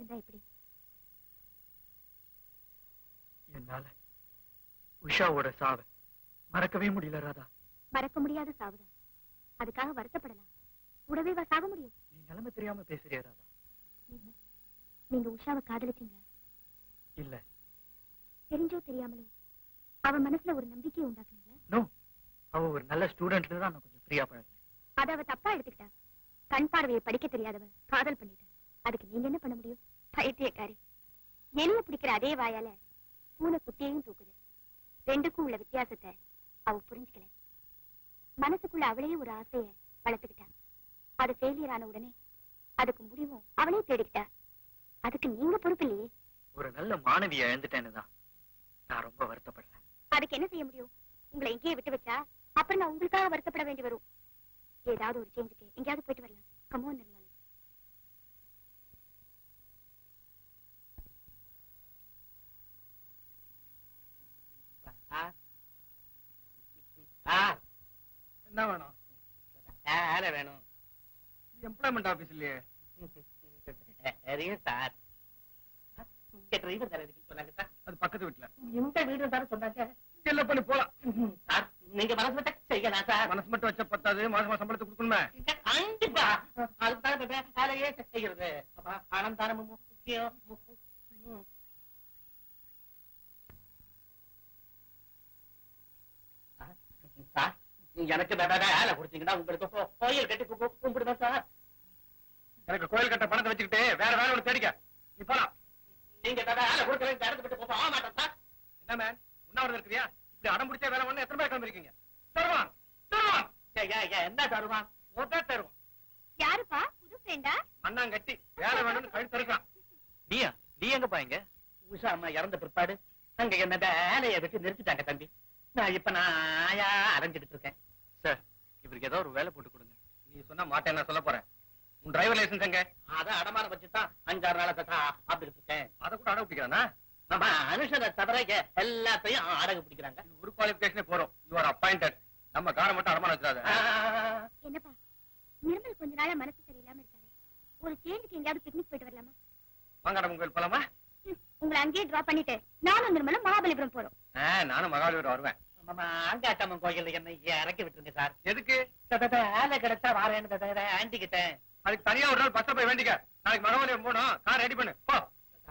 இருந்தா எப்படி என்னால உஷாவோட சாவ மறக்கவே முடியல ராதா மறக்க முடியாத சாவுதான் அதுக்காக வருத்தப்படலாம் கூடவே வா சாக முடியும் நீ நிலைமை தெரியாம பேசுறிய ராதா நிர்மல், நீங்க உஷாவை காதலிச்சீங்களா இல்ல தெரிஞ்சோ தெரியாமலோ அவ மனசுல ஒரு நம்பிக்கையை உண்டாக்குனீங்களா நோ அவ ஒரு நல்ல ஸ்டூடெண்ட்ல தான் நான் கொஞ்சம் ஃப்ரீயா பழகினேன் அத அவ தப்பா எடுத்துக்கிட்டா கண் பார்வையை படிக்க தெரியாதவ காதல் பண்ணிட்டா அதுக்கு நீங்க என்ன பண்ண முடியும் பைத்தியக்காரி எலிய பிடிக்கிற அதே வாயால பூனை குட்டியையும் தூக்குது ரெண்டுக்கும் உள்ள வித்தியாசத்தை அவ புரிஞ்சுக்கல மனசுக்குள்ள அவளே ஒரு ஆசைய வளர்த்துக்கிட்டா அது ஃபெயிலியர் ஆன உடனே அதுக்கு முடிவும் அவளே தேடிக்கிட்டா அதுக்கு நீங்க பொறுப்பு இல்லையே ஒரு நல்ல மாணவியை இழந்துட்டேன்னு தான் நான் ரொம்ப வருத்தப்படுறேன் அதுக்கு என்ன செய்ய முடியும் உங்களை எங்கேயே விட்டு வச்சா அப்புறம் நான் உங்களுக்காக வருத்தப்பட வேண்டி வரும் ஏதாவது ஒரு சேஞ்சுக்கு எங்கேயாவது போயிட்டு வரலாம் கமோ நிர்மல் என்ன வேணும் வேலை வேணும் எம்ப்ளாய்மெண்ட் ஆபீஸ் இல்லையே சரிங்க சார் இங்க டிரைவர் சார் இருக்குன்னு சொன்னாங்க சார் அது பக்கத்து வீட்டுல இந்த வீடு சார் சொன்னாங்க இல்ல பண்ணி போலாம் சார் நீங்க மனசு மட்டும் செய்யலாம் சார் மனசு மட்டும் வச்ச பத்தாது மாசம் மாசம் சம்பளத்தை கொடுக்கணுமே கண்டிப்பா அதுதான் வேலையே செய்யறது அப்ப பணம் தானமும் முக்கியம் ம். சார் எனக்கு வே- வே- வேலை கொடுத்தீங்கன்னா உங்களுக்கு கோ- கோயில் கட்டி கு- கு- கும்பிடுவேன் சார் எனக்கு கோயில் கட்ட பணத்தை வச்சுக்கிட்டு வேற வேலை ஒண்ணு தேடிக்க நீ போலாம் நீங்க வே- வேலை கொடுக்கறது இந்த இடத்த விட்டு போக மாட்டேன் சார் என்ன மேன் உண்ணாவிரதம் இருக்கிறியா இப்படி அடம் பிடிச்ச வேலை ஒண்ணு எத்தனை பேர் கிளம்பிருக்கீங்க தருவான் தருவான் ஏ, ஏ, ஏ, என்ன தருவான் ஒருத்தர் தருவான் யாருப்பா புது ஃப்ரெண்டா அண்ணாங்கட்டி வேலை வேணும்னு கழுத்து தருக்கான் நீயா நீ எங்க பாயங்க உஷா அம்மா இறந்த பிற்பாடு அங்க என்ன வேலையை விட்டு நிறுத்திட்டாங்க தம்பி நான் இப்ப நாயா அரைஞ்சுக்கிட்டு இருக்கேன் சார் இவருக்கு ஏதோ ஒரு வேலை போட்டு கொடுங்க நீ சொன்னா மாட்டேன் நான் சொல்ல போறேன் உன் டிரைவர் லைசன்ஸ் எங்க அதான் அடமானம் வச்சுதான் அஞ்சாறு நாளை தட்டா அப்படி இருக்கேன் அதை கூட அடகு பிடிக்கிறானா நம்ம அனுஷனை தவிர இங்க எல்லாத்தையும் அடகு பிடிக்கிறாங்க இது ஒரு குவாலிபிகேஷனே போறோம் யூ ஆர் அப்பாயிண்டட் நம்ம காரை மட்டும் அடமான வச்சிடாத ஆ, என்னப்பா நிர்மல் கொஞ்ச நாளா மனசு சரியில்லாம இருக்காரு ஒரு சேஞ்சுக்கு எங்கேயாவது பிக்னிக் போயிட்டு வரலாமா வாங்கடம் கோயில் போலாமா ம், உங்களை அங்கேயே டிராப் பண்ணிட்டு நானும் நிர்மலும் மகாபலிபுரம் போறோம் ஆ, நானும் மகாபலிபுரம் வருவேன் நம்ம அங்காட்டம்மன் கோயில் என்ன இறக்கி விட்டுருங்க சார் எதுக்கு வேலை கிடைச்சா வாரேன்னு ஆண்டி கிட்டேன் அதுக்கு தனியா ஒரு நாள் பஸ்ல போய் வேண்டிக்க நாளைக்கு மகாபலிபுரம் போகணும் கார் ரெடி பண்ணு போ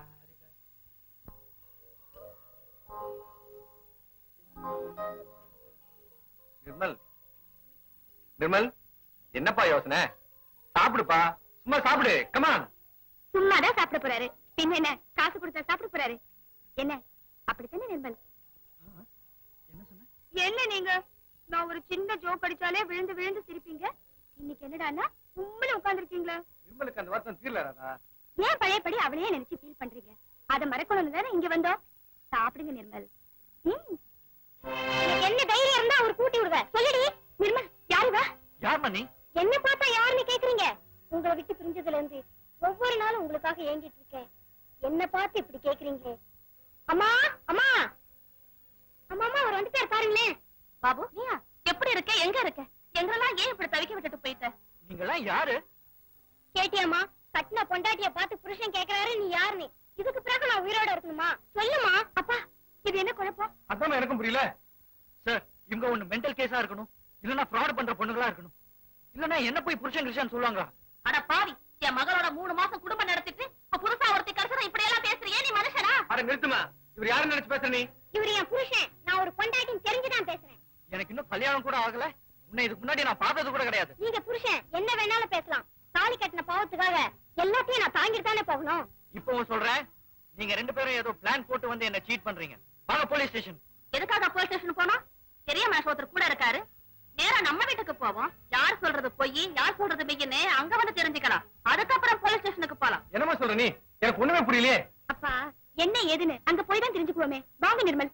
நிர்மல் நிர்மல் என்னப்பா யோசனை சாப்பிடுப்பா சும்மா சாப்பிடு கமான் சும்மாதான் சாப்பிட போறாரு பின்ன என்ன காசு கொடுத்தா சாப்பிட போறாரு என்ன அப்படித்தானே நிர்மல் என்ன சொன்ன என்ன நீங்க நான் ஒரு சின்ன ஜோக் அடிச்சாலே விழுந்து விழுந்து சிரிப்பீங்க இன்னைக்கு என்னடான்னா உண்மையில உட்கார்ந்துருக்கீங்களா நிர்மலுக்கு அந்த வருத்தம் தீரல ராதா ஏன் பழையபடி அவளையே நினைச்சு ஃபீல் பண்றீங்க அத மறக்கணும்னு தானே இங்க வந்தோம் சாப்பிடுங்க நிர்மல் ம். எனக்கு என்ன தைரியம் இருந்தா அவர் கூட்டி விடுவ சொல்லுடி நிர்மல் யாருவா யார் நீ என்ன பார்த்தா யாருன்னு கேக்குறீங்க உங்களை விட்டு பிரிஞ்சதுல இருந்து ஒவ்வொரு நாளும் உங்களுக்காக ஏங்கிட்டு இருக்கேன் என்ன பார்த்து இப்படி கேக்குறீங்களே அம்மா அம்மா அம்மா அம்மா அவர் வந்துட்டாரு பாருங்களேன் பாபு நீயா எப்படி இருக்க எங்க இருக்க எங்களெல்லாம் ஏன் இப்படி தவிக்க விட்டுட்டு போயிட்ட நீங்கெல்லாம் யாரு கேட்டியாம்மா கட்டின பொண்டாட்டிய பார்த்து புருஷன் கேக்குறாரு நீ யாரு நீ இதுக்கு பிறகு நான் உயிரோட இருக்கணுமா சொல்லுமா அப்பா இது என்ன குழப்பம் அதான் எனக்கும் புரியல சார் இவங்க ஒண்ணு மென்டல் கேஸா இருக்கணும் இல்லனா ஃப்ராட் பண்ற பொண்ணுங்களா இருக்கணும் இல்லனா என்ன போய் புருஷன் கிருஷ்ணன் சொல்லுவாங்க அட பாவி என் மகளோட மூணு மாசம் குடும்பம் நடத்திட்டு இப்ப புதுசா ஒருத்தி கடைசி இப்படி எல்லாம் பேசுறியே நீ மனுஷனா அட நிறுத்துமா இவர் யாருன்னு நினைச்சு பேசுற நீ இவரு என் புருஷன் நான் ஒரு பொண்டாட்டின்னு தெரிஞ்சுதான் பேசுறேன் எனக்கு இன்னும் கல்யாணம் கூட ஆகல உன்னை இதுக்கு முன்னாடி நான் பார்த்தது கூட கிடையாது நீங்க புருஷன் என்ன வேணாலும் பேசலாம் தாலி கட்டின பாவத்துக்காக எல்லாத்தையும் நான் தாங்கிட்டு தானே போகணும் இப்பவும் சொல்றேன் நீங்க ரெண்டு பேரும் ஏதோ பிளான் போட்டு வந்து என்ன சீட் பண்றீங்க வாங்க போலீஸ் ஸ்டேஷன் எதுக்காக போலீஸ் ஸ்டேஷன் போனோம் பெரிய மனுஷன் ஒருத்தர் கூட இருக்காரு நேரா நம்ம வீட்டுக்கு போவோம் யார் சொல்றது பொய் யார் சொல்றது மெய்யின்னு அங்க வந்து தெரிஞ்சுக்கலாம் அதுக்கப்புறம் போலீஸ் ஸ்டேஷனுக்கு போலாம் என்னமா சொல்ற நீ எனக்கு ஒண்ணுமே புரியலையே அப்பா என்ன ஏதுன்னு அங்க போய் தான் தெரிஞ்சுக்குவோமே வாங்க நிர்மல்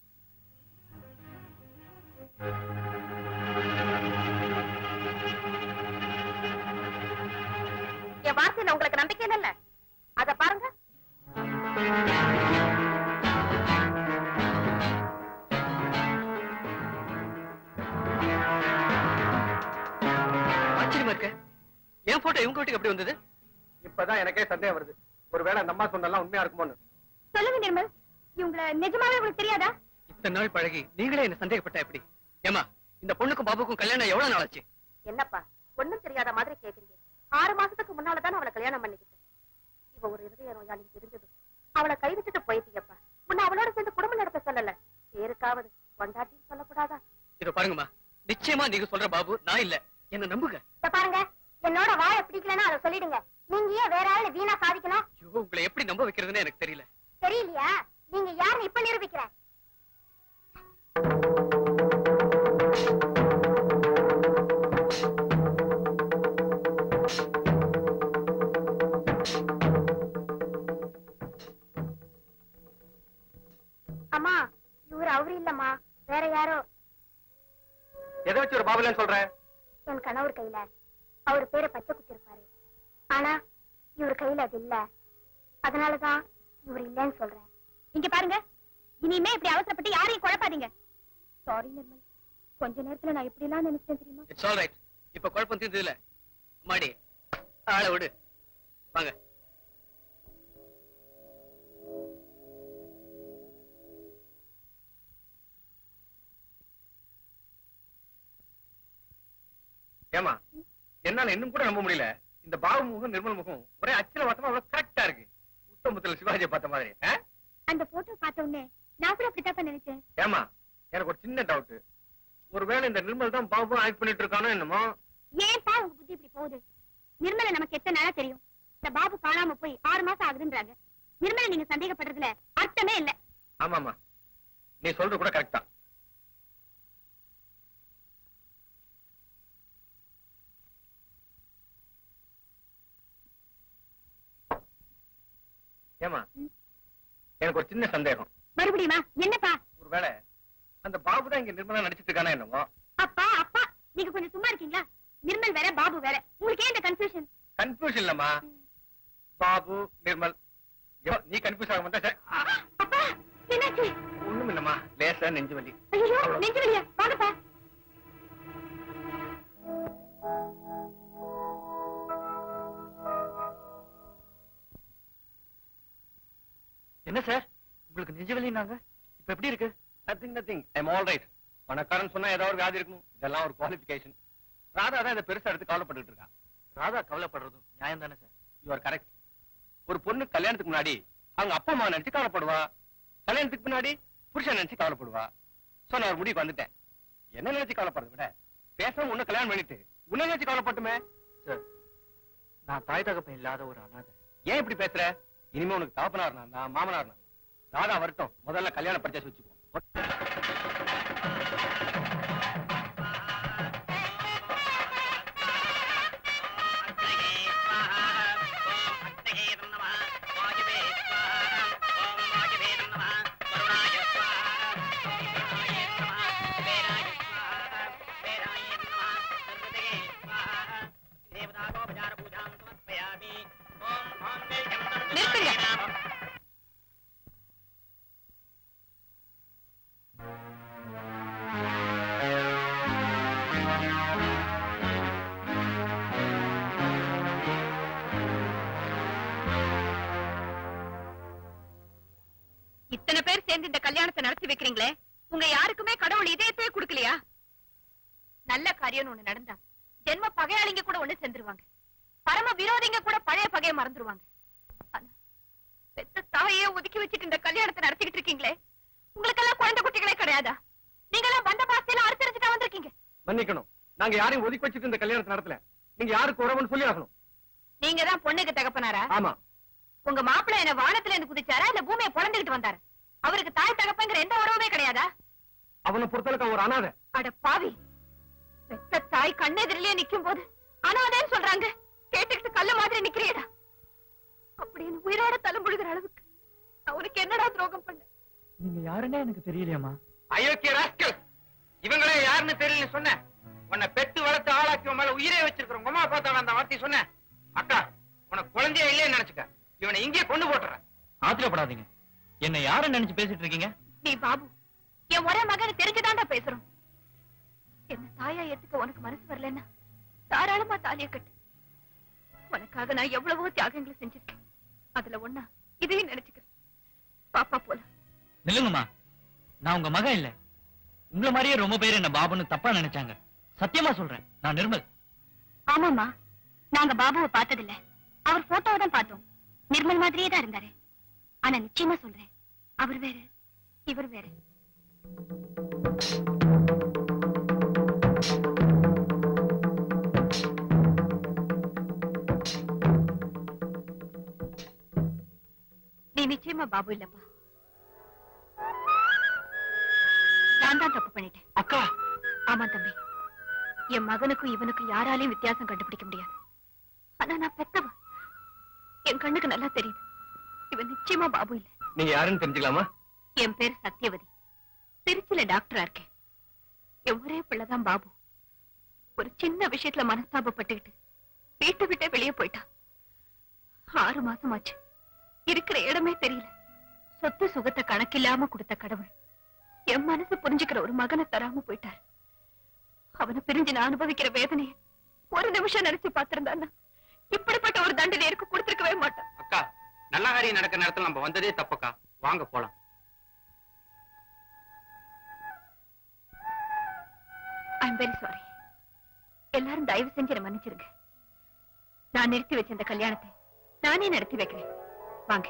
என் வார்த்தையில உங்களுக்கு நம்பிக்கை இல்ல அத பாருங்க ஆச்சரியமா இருக்க என் போட்டோ இவங்க வீட்டுக்கு எப்படி வந்தது இப்பதான் எனக்கே சந்தேகம் வருது ஒருவேளை அந்த அம்மா சொன்னெல்லாம் உண்மையா இருக்குமோன்னு சொல்லுங்க நிர்மல் இவங்கள நிஜமாவே உங்களுக்கு தெரியாதா இத்தனை நாள் பழகி நீங்களே என்ன சந்தேகப்பட்ட எப்படி ஏமா இந்த பொண்ணுக்கும் பாபுக்கும் கல்யாணம் எவ்வளவு நாள் ஆச்சு என்னப்பா ஒண்ணும் தெரியாத மாதிரி கேக்குறீங்க ஆறு மாசத்துக்கு முன்னாலதான் அவளை கல்யாணம் பண்ணிக்கிட்டேன் இவ ஒரு இருதய நோயாளி தெரிஞ்சது அவளை கைவிட்டுட்டு போயிட்டீங்கப்பா முன்ன அவளோட சேர்ந்து குடும்பம் நடத்த சொல்லல பேருக்காவது கொண்டாட்டின்னு சொல்லக்கூடாதா இத பாருங்கம்மா நிச்சயமா நீங்க சொல்ற பாபு நான் இல்ல என்ன நம்புங்க இத பாருங்க என்னோட வாயை பிடிக்கலன்னா அதை சொல்லிடுங்க நீங்க ஏன் வேற ஆளு வீணா சாதிக்கணும் ஐயோ உங்களை எப்படி நம்ப வைக்கிறதுன்னு எனக்கு தெரியல தெரியலையா நீங்க யாருன்னு இப்ப நிரூபிக்கிறேன் அம்மா இவர் அவரு இல்லம்மா வேற யாரோ எதை வச்சு ஒரு பாபுலன்னு சொல்ற என் கணவர் கையில அவர் பேரை பச்சை குத்திருப்பாரு ஆனா இவர் கையில அது இல்ல அதனாலதான் இவர் இல்லைன்னு சொல்றேன் இங்க பாருங்க இனிமே இப்படி அவசரப்பட்டு யாரையும் குழப்பாதீங்க சாரி நிர்மல் கொஞ்ச நேரத்துல நான் எப்படி எல்லாம் நினைச்சேன் தெரியுமா இட்ஸ் ஆல் ரைட் இப்ப குழப்பம் தீர்ந்தது இல்ல மாடி ஆளை விடு வாங்க ஏமா என்னால இன்னும் கூட நம்ப முடியல இந்த பாபு முகம் நிர்மல் முகம் ஒரே அச்சல வாசமா அவ்வளவு கரெக்டா இருக்கு உத்தமத்துல சிவாஜியை பார்த்த மாதிரி ஆ? அந்த போட்டோ பார்த்த உடனே நான் கூட அப்படித்தான் நினைச்சேன் ஏமா எனக்கு ஒரு சின்ன டவுட் ஒருவேளை இந்த நிர்மல் தான் பாபு ஆக்ட் பண்ணிட்டு இருக்கானோ என்னமோ ஏன்பா உங்க புத்தி இப்படி போகுது நிர்மலை நமக்கு எத்தனை நாளா தெரியும் இந்த பாபு காணாம போய் ஆறு மாசம் ஆகுதுன்றாங்க நிர்மலை நீங்க சந்தேகப்படுறதுல அர்த்தமே இல்ல ஆமாமா நீ சொல்றது கூட கரெக்ட் தான் ஏமா எனக்கு ஒரு சின்ன சந்தேகம் மறுபடியுமா என்னப்பா ஒருவேளை அந்த பாபு தான் இங்க நிர்மலா நடிச்சிட்டு இருக்கானா என்னமோ அப்பா அப்பா நீங்க கொஞ்சம் சும்மா இருக்கீங்களா நிர்மல் வேற பாபு வேற உங்களுக்கு ஏன் இந்த கன்ஃபியூஷன் கன்ஃபியூஷன் இல்லம்மா பாபு நிர்மல் ஐயோ, நீ கன்ஃபியூஸ் ஆக மாட்டா சரி. அப்பா என்னாச்சு ஒண்ணும் இல்லம்மா லேசா நெஞ்சு வலி ஐயோ அவ்வளவு. நெஞ்சு வலியா வாங்கப்பா என்ன சார் உங்களுக்கு நெஞ்சு வலினாங்க இப்ப எப்படி இருக்கு nothing nothing I'm all right பணக்காரன் சொன்னா ஏதாவது ஒரு வியாதி இருக்கணும் இதெல்லாம் ஒரு குவாலிஃபிகேஷன் ராதா தான் இதை பெருசா எடுத்து கவலைப்பட்டுட்டு இருக்கா ராதா கவலைப்படுறதும் நியாயம் தானே சார் யூ ஆர் கரெக்ட் ஒரு பொண்ணு கல்யாணத்துக்கு முன்னாடி அவங்க அப்பா அம்மா நினைச்சு கவலைப்படுவா கல்யாணத்துக்கு முன்னாடி புருஷன் நினைச்சு கவலைப்படுவா சோ நான் ஒரு முடிவுக்கு வந்துட்டேன் என்ன நினைச்சு கவலைப்படுறத விட பேசாம உன்ன கல்யாணம் பண்ணிட்டு உன்ன நினைச்சு கவலைப்பட்டுமே சார் நான் தாய் தகப்பன் இல்லாத ஒரு அனாதை ஏன் இப்படி பேசுற இனிமே உனக்கு தகப்பனார் நான் தான் மாமனார் நான் ராதா வரட்டும் முதல்ல கல்யாண பர்ச்சேஸ் வச்சுக்கோ நிறுத்துங்க இத்தனை பேர் சேர்ந்து இந்த கல்யாணத்தை நடத்தி வைக்கிறீங்களே உங்க யாருக்குமே கடவுள் இதயத்தையே கொடுக்கலையா நல்ல காரியம் ஒண்ணு நடந்தா ஜென்ம பகையாளிங்க கூட ஒண்ணு சேர்ந்துருவாங்க பரம விரோதிங்க கூட பழைய பகையை மறந்துருவாங்க ஆனா பெத்த தாயே ஒதுக்கி வச்சுட்டு இந்த கல்யாணத்தை நடத்திக்கிட்டு இருக்கீங்களே உங்களுக்கெல்லாம் குழந்தை குட்டிகளே கிடையாதா நீங்கெல்லாம் வந்த பாஸ்தியில அறுத்தறிஞ்சுட்டா வந்திருக்கீங்க மன்னிக்கணும் நாங்க யாரையும் ஒதுக்கி வச்சுட்டு இந்த கல்யாணத்தை நடத்தல நீங்க யாருக்கு உறவுன்னு சொல்லி ஆகணும் நீங்க தான் பொண்ணுக்கு தகப்பனாரா ஆமா உங்க மாப்பிள்ளை என்ன வானத்துல இருந்து குதிச்சாரா இல்ல பூமியை பொழந்துகிட்டு வந்தாரு அவருக்கு தாய் தகப்பங்கிற எந்த உறவுமே கிடையாதா அவனை பொறுத்தளவுக்கு அவன் ஒரு அனாதை அட பாவி பெத்த தாய் கண்ணெதிரிலேயே நிக்கும் போது அனாதேன்னு சொல்றாங்க கேட்டுக்கிட்டு கல்லு மாதிரி நிக்கிறியடா அப்படின்னு உயிரோட தழும்புழுகிற அளவுக்கு நான் உனக்கு என்னடா துரோகம் பண்ண நீங்க யாருன்னே எனக்கு தெரியலையாமா அயோக்கிய ராஸ்கல் இவங்களே யாருன்னு தெரியல சொன்ன உன்னை பெத்து வளர்த்து ஆளாக்கி உன் மேல உயிரே வச்சிருக்கிறோம் உமா பார்த்தா அந்த வார்த்தை சொன்ன அக்கா உனக்கு குழந்தைய இல்லைன்னு நினைச்சுக்க இவனை இங்கே கொண்டு போட்டுறேன் ஆத்திரப்படாதீங்க என்ன யாரை நினைச்சு பேசிட்டு இருக்கீங்க நீ பாபு என் ஒரே மகனை தெரிஞ்சுதான்டா பேசுறோம் என்ன தாயா ஏத்துக்க உனக்கு மனசு வரலன்னா தாராளமா தாலிய கட்டு உனக்காக நான் எவ்வளவோ தியாகங்களை செஞ்சிருக்கேன் அதுல ஒண்ணா இதையும் நினைச்சுக்கிறேன் பாப்பா போல நில்லுங்கம்மா நான் உங்க மகன் இல்ல உங்கள மாதிரியே ரொம்ப பேர் என்ன பாபுன்னு தப்பா நினைச்சாங்க சத்தியமா சொல்றேன் நான் நிர்மல் ஆமாமா நாங்க பாபுவை பார்த்ததில்ல அவர் போட்டோவை தான் பார்த்தோம் நிர்மல் மாதிரியே தான் இருந்தாரு ஆனா நிச்சயமா சொல்றேன் அவர் வேற இவர் வேற நீ நிச்சயமா பாபு இல்லப்பா நான் தான் தப்பு பண்ணிட்டேன் அக்கா ஆமா தம்பி என் மகனுக்கும் இவனுக்கும் யாராலையும் வித்தியாசம் கண்டுபிடிக்க முடியாது ஆனா நான் பெத்தவ என் கண்ணுக்கு நல்லா தெரியுது இவன் நிச்சயமா பாபு இல்ல நீங்க யாருன்னு தெரிஞ்சுக்கலாமா என் பேர் சத்யவதி திருச்சியில டாக்டரா இருக்கேன் என் ஒரே பிள்ளைதான் பாபு ஒரு சின்ன விஷயத்துல மனஸ்தாபப்பட்டுக்கிட்டு வீட்டை விட்டே வெளியே போயிட்டான் ஆறு மாசம் ஆச்சு இருக்கிற இடமே தெரியல சொத்து சுகத்தை கணக்கில்லாம கொடுத்த கடவுள் என் மனசு புரிஞ்சுக்கிற ஒரு மகனை தராம போயிட்டார் அவனை பிரிஞ்சு நான் அனுபவிக்கிற வேதனையை ஒரு நிமிஷம் நினைச்சு பார்த்திருந்தான்னா இப்படிப்பட்ட ஒரு தண்டனை எனக்கு கொடுத்திருக்கவே மாட்டான் அக்கா நல்ல காரியம் நடக்கிற நேரத்துல நம்ம வந்ததே தப்பக்கா வாங்க போலாம் ஐம் வெரி சாரி எல்லாரும் தயவு செஞ்சு என்னை மன்னிச்சிருங்க நான் நிறுத்தி வச்ச இந்த கல்யாணத்தை நானே நடத்தி வைக்கிறேன் வாங்க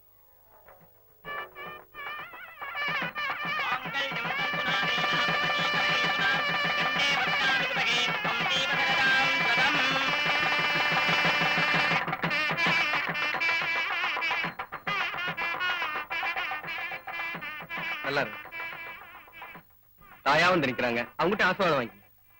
நல்லா இருக்கு தாயா வந்து நிக்கிறாங்க அவங்ககிட்ட ஆசீர்வாதம் வாங்கி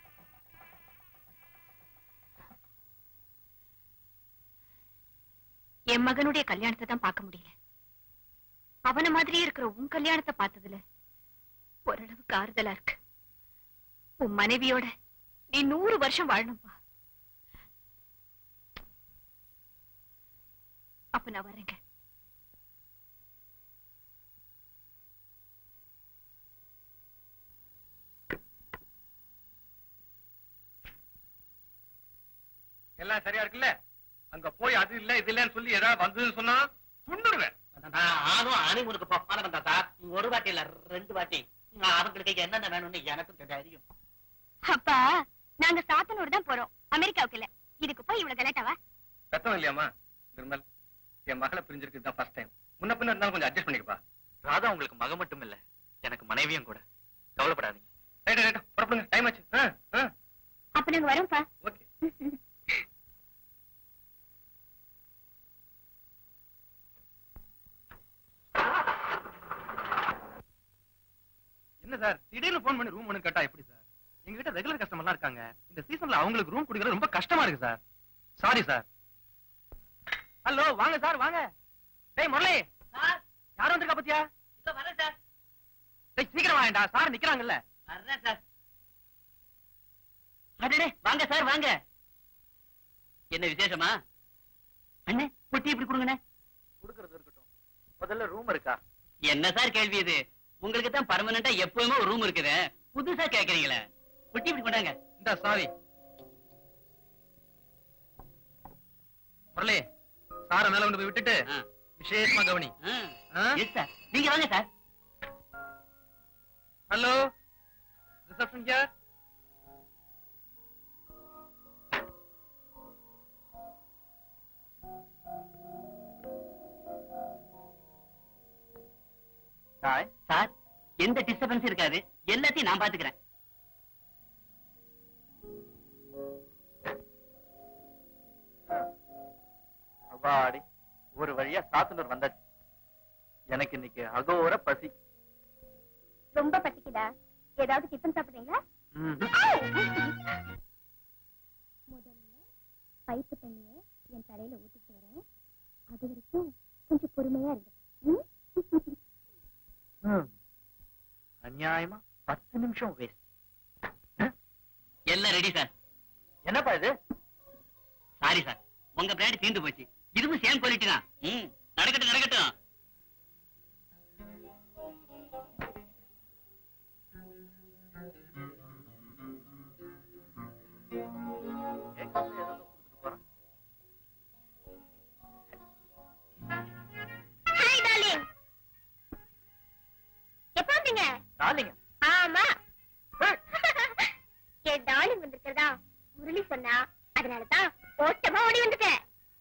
என் மகனுடைய கல்யாணத்தை தான் பார்க்க முடியல அவன மாதிரியே இருக்கிற உன் கல்யாணத்தை பார்த்ததுல ஓரளவுக்கு ஆறுதலா இருக்கு உன் மனைவியோட நீ நூறு வருஷம் வாழணும்பா அப்ப நான் வரேங்க எல்லாம் சரியா இருக்குல்ல அங்க போய் அது இல்ல இது இல்லன்னு சொல்லி ஏதாவது வந்ததுன்னு சொன்னா சுண்டுடுவேன் நானும் அனிமுனுக்கு பப்பான வந்தா சார் ஒரு வாட்டி இல்ல ரெண்டு வாட்டி நான் அவங்களுக்கு என்னென்ன வேணும்னு எனக்கும் தெரியும் அப்பா நாங்க சாத்தனூர் தான் போறோம் அமெரிக்காவுக்கு இல்ல இதுக்கு போய் இவ்வளவு கலாட்டாவா சத்தம் இல்லையாமா நிர்மல் என் மகளை பிரிஞ்சிருக்கு தான் ஃபர்ஸ்ட் டைம் முன்ன பின்ன இருந்தாலும் கொஞ்சம் அட்ஜஸ்ட் பண்ணிக்கப்பா ராதா உங்களுக்கு மக மட்டும் இல்ல எனக்கு மனைவியும் கூட கவலைப்படாதீங்க ரைட் ரைட் புறப்படுங்க டைம் ஆச்சு ஆ, ஆ, அப்ப நாங்க வரோம்ப்பா ஓகே என்ன சார் திடீர்னு ஃபோன் பண்ணி ரூம் ஒன்று கேட்டா எப்படி சார் எங்ககிட்ட ரெகுலர் கஸ்டமர்லாம் இருக்காங்க இந்த சீசன்ல அவங்களுக்கு ரூம் குடிக்கிறது ரொம்ப கஷ்டமா இருக்கு சார் சாரி சார் ஹலோ வாங்க சார் வாங்க டேய் முரளி சார் யார் வந்திருக்கா பத்தியா இதோ வரேன் சார் டேய் சீக்கிரம் வாங்கடா சார் நிக்கிறாங்கல்ல வர்றேன் சார் அடடே வாங்க சார் வாங்க என்ன விசேஷமா அண்ணே பொட்டி இப்படி கொடுங்கண்ணே கொடுக்கறது இருக்கட்டும் முதல்ல ரூம் இருக்கா என்ன சார் கேள்வி இது உங்களுக்கு தான் பர்மனண்டா எப்பவுமே ஒரு ரூம் இருக்குது புதுசா கேக்குறீங்களே பொட்டி இப்படி கொண்டாங்க இந்த சாரி முரளி சார மேல கொண்டு போய் விட்டுட்டு ஆ. விசேஷமா கவனி எஸ் சார் நீங்க வாங்க sir hello reception here sir sir எந்த டிஸ்டர்பன்ஸ் இருக்காது எல்லாத்தையும் நான் பாத்துக்கிறேன் அவாடி ஒரு வழியா சாத்தனூர் வந்தாச்சு எனக்கு இன்னைக்கு அகோர பசி ரொம்ப பசிக்குதா ஏதாவது டிஃபன் சாப்பிடுறீங்களா முதல்ல பைப்பு தண்ணிய என் தலையில ஊத்திட்டு வரேன் அது வரைக்கும் கொஞ்சம் பொறுமையா இருங்க ம்? ம். அநியாயமா பத்து நிமிஷம் வேஸ்ட் எல்லாம் ரெடி சார் என்னப்பா இது சாரி சார் உங்க பிராண்ட் தீர்ந்து போச்சு இதுவும் சேம் குவாலிட்டி தான் ம், நடக்கட்டும் நடக்கட்டும் ஏன் காசுல ஏதோ கொடுத்துட்டு போறான் டார்லிங்க ஆமா என் டார்லிங் வந்திருக்கிறதா முரளி சொன்னா அதனாலதான் ஓட்டமா ஓடி வந்துட்டேன்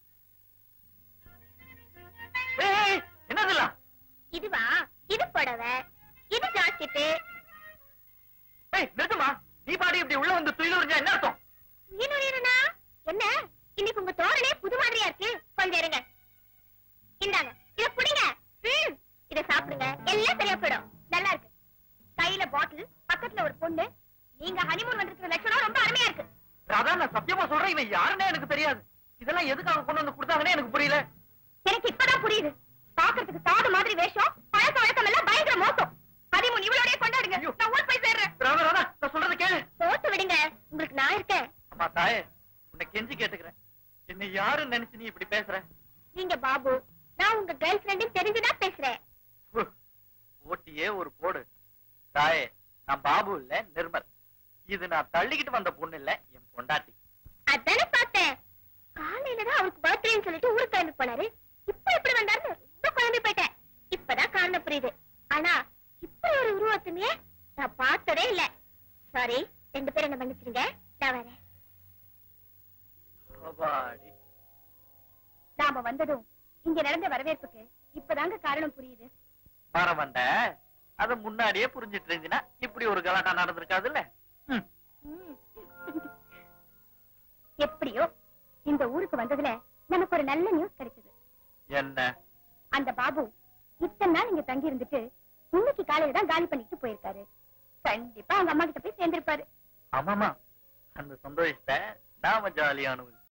என்னதுலாம் இதுவா இது புடவை இது ஜாக்கெட்டு ஏய் நிறுத்துமா நீ பாடி இப்படி உள்ள வந்து துயில் உறிஞ்சா என்ன அர்த்தம் மீனுரியனா என்ன இன்னைக்கு உங்க தோரணே புது மாதிரியா இருக்கு கொஞ்சம் இருங்க இந்தாங்க இத புடிங்க ம் இத சாப்பிடுங்க எல்லாம் சரியா போயிடும் நல்லா இருக்கு கையில பாட்டில் பக்கத்துல ஒரு பொண்ணு நீங்க ஹனிமூன் வந்திருக்கிற லட்சணம் ரொம்ப அருமையா இருக்கு அதான் நான் சத்தியமா சொல்றேன் இவன் யாருன்னே எனக்கு தெரியாது இதெல்லாம் எதுக்காக கொண்டு வந்து கொடுத்தாங்கன்னே எனக்கு புரியல எனக்கு இப்பதான் புரியுது பாக்குறதுக்கு சாது மாதிரி வேஷம் பழக்க வழக்கம் எல்லாம் பயங்கர மோசம் ஹனிமூன் இவளோடய கொண்டாடுங்க ஐயோ. நான் ஊர் போய் சேர்றேன் ராதா ராதா நான் சொல்றதை கேளு போட்டு விடுங்க உங்களுக்கு நான் இருக்கேன் அம்மா தாயே உன்னை கெஞ்சி கேட்டுக்கிறேன் என்ன யாருன்னு நினைச்சு நீ இப்படி பேசுற நீங்க பாபு நான் உங்க கேர்ள் ஃபிரெண்ட் தெரிஞ்சுதான் பேசுறேன் ஹு, ஓட்டியே ஒரு போடு தாயே நான் பாபு இல்ல நிர்மல் இது நான் தள்ளிக்கிட்டு வந்த பொண்ணு இல்ல என் பொண்டாட்டி அதானே பார்த்தேன் காலையில தான் அவருக்கு பர்த்டேன்னு சொல்லிட்டு ஊருக்கு கிளம்பி போனாரு இப்ப எப்படி வந்தாருன்னு ரொம்ப குழம்பி போயிட்டேன் இப்பதான் காரணம் புரியுது ஆனா இப்ப ஒரு உருவத்துமே நான் பார்த்ததே இல்ல சாரி ரெண்டு பேரும் என்ன மன்னிச்சிருங்க நான் வரேன் அப்பாடி. நாம வந்ததும் இங்க நடந்த வரவேற்புக்கு இப்பதாங்க காரணம் புரியுது வர வந்த அத முன்னாடியே புரிஞ்சிட்டு இருந்தீங்கன்னா இப்படி ஒரு கலாட்டா நடந்திருக்காதுல்ல ம். ம். எப்படியோ இந்த ஊருக்கு வந்ததுல நமக்கு ஒரு நல்ல நியூஸ் கிடைச்சது என்ன அந்த பாபு இத்தனை நாள் இங்க தங்கி இருந்துட்டு இன்னைக்கு காலையில தான் காலி பண்ணிட்டு போயிருக்காரு கண்டிப்பா அவங்க அம்மா கிட்ட போய் சேர்ந்திருப்பாரு ஆமாமா அந்த சந்தோஷத்தை நாம ஜாலியா அனுபவி